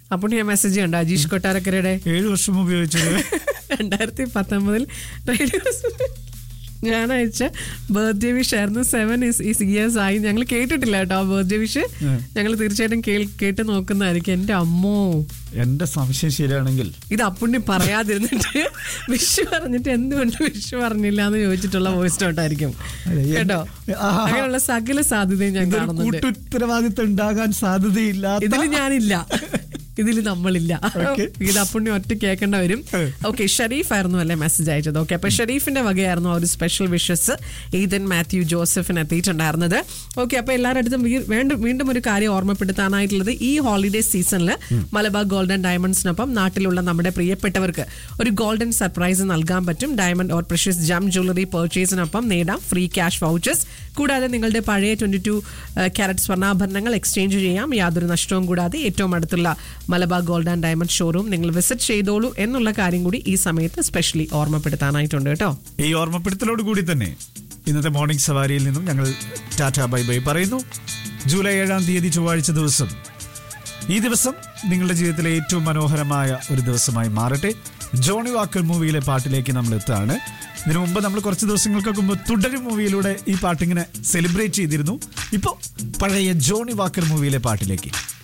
അപ്പോൾ ഞാൻ മെസ്സേജ് കണ്ട അജീഷ് കൊട്ടാരക്കരയുടെ ഏഴ് വർഷം ഉപയോഗിച്ചത് രണ്ടായിരത്തി പത്തൊമ്പതിൽ റേഡിയോ ഞാൻ അയച്ച ബർത്ത്ഡേ വിഷ് ആയിരുന്നു സെവൻ ഇസ് ഇയേഴ്സ് ആയി ഞങ്ങൾ കേട്ടിട്ടില്ല കേട്ടോ ആ ബർത്ത്ഡേ വിഷ് ഉം. ഞങ്ങൾ തീർച്ചയായിട്ടും കേൾ- കേട്ട് നോക്കുന്നതായിരിക്കും എൻ്റെ അമ്മോ എന്റെ സംശയം ശരിയാണെങ്കിൽ ഇത് അപ്പുണ്ണി പറയാതിരുന്നിട്ട് വിഷു പറഞ്ഞിട്ട് എന്തുകൊണ്ട് വിഷു പറഞ്ഞില്ല എന്ന് ചോദിച്ചിട്ടുള്ള വോയിസ് നോട്ടായിരിക്കും അതെ, എൻ- കേട്ടോ ആഹാ. അങ്ങനെയുള്ള സകല സാധ്യതയും ഞാൻ ഇതൊരു കാണുന്നുണ്ട് കൂട്ടുത്തരവാദിത്തം ഉണ്ടാകാൻ സാധ്യതയില്ലാത്ത ഇതിൽ ഞാനില്ല ഇതിൽ നമ്മളില്ല Okay. ഇത് അപ്പുണ്ണി ഒറ്റ കേൾക്കേണ്ട വരും ഏ. ഓക്കെ ഷരീഫ് ആയിരുന്നു അല്ലേ മെസ്സേജ് അയച്ചത് ഓക്കെ അപ്പൊ ഷരീഫിന്റെ വകയായിരുന്നു ആ ഒരു സ്പെഷ്യൽ വിഷസ് ഈദൻ മാത്യു ജോസഫിന് എത്തിയിട്ടുണ്ടായിരുന്നത് ഓക്കെ അപ്പൊ എല്ലാവരുടെ അടുത്തും വീ- വീണ്ടും വീണ്ടും ഒരു കാര്യം ഓർമ്മപ്പെടുത്താനായിട്ടുള്ളത് ഈ ഹോളിഡേ സീസണിൽ മലബാർ ഗോൾഡൻ ഡയമണ്ട്സിനൊപ്പം നാട്ടിലുള്ള നമ്മുടെ പ്രിയപ്പെട്ടവർക്ക് ഒരു ഗോൾഡൻ സർപ്രൈസ് നൽകാൻ പറ്റും diamond or precious gem jewellery പർച്ചേസിനൊപ്പം നേടാം ഫ്രീ ക്യാഷ് വൗച്ചേഴ്സ് കൂടാതെ നിങ്ങളുടെ പഴയ ട്വന്റി ടു ക്യാരറ്റ് സ്വർണ്ണാഭരണങ്ങൾ എക്സ്ചേഞ്ച് ചെയ്യാം യാതൊരു നഷ്ടവും കൂടാതെ ഏറ്റവും അടുത്തുള്ള Malabar gold and diamond showroom നിങ്ങൾ വിസിറ്റ് ചെയ്തോളൂ എന്നുള്ള കാര്യം കൂടി ഈ സമയത്ത് സ്പെഷ്യലി ഓർമ്മപ്പെടുത്താനായിട്ടുണ്ട് കേട്ടോ ഈ ഓർമ്മപ്പെടുത്തലോട് കൂടി തന്നെ ഇന്നത്തെ മോർണിംഗ് സവാരിയിൽ നിന്നും ഞങ്ങൾ ടാറ്റ ബൈ ബൈ പറയുന്നു ജൂലൈ ഏഴാം തീയതി ചൊവ്വാഴ്ച ദിവസം ഈ ദിവസം നിങ്ങളുടെ ജീവിതത്തിലെ ഏറ്റവും മനോഹരമായ ഒരു ദിവസമായി മാറട്ടെ ജോണി വാക്കർ മൂവിയിലെ പാട്ടിലേക്ക് നമ്മൾ എത്താണ് ഇതിനു മുമ്പ് നമ്മൾ കുറച്ച് ദിവസങ്ങൾക്ക് മുമ്പ് തുടരും മൂവിയിലൂടെ ഈ പാട്ടിങ്ങനെ സെലിബ്രേറ്റ് ചെയ്തിരുന്നു ഇപ്പോൾ പഴയ ജോണി വാക്കർ മൂവിയിലെ പാട്ടിലേക്ക്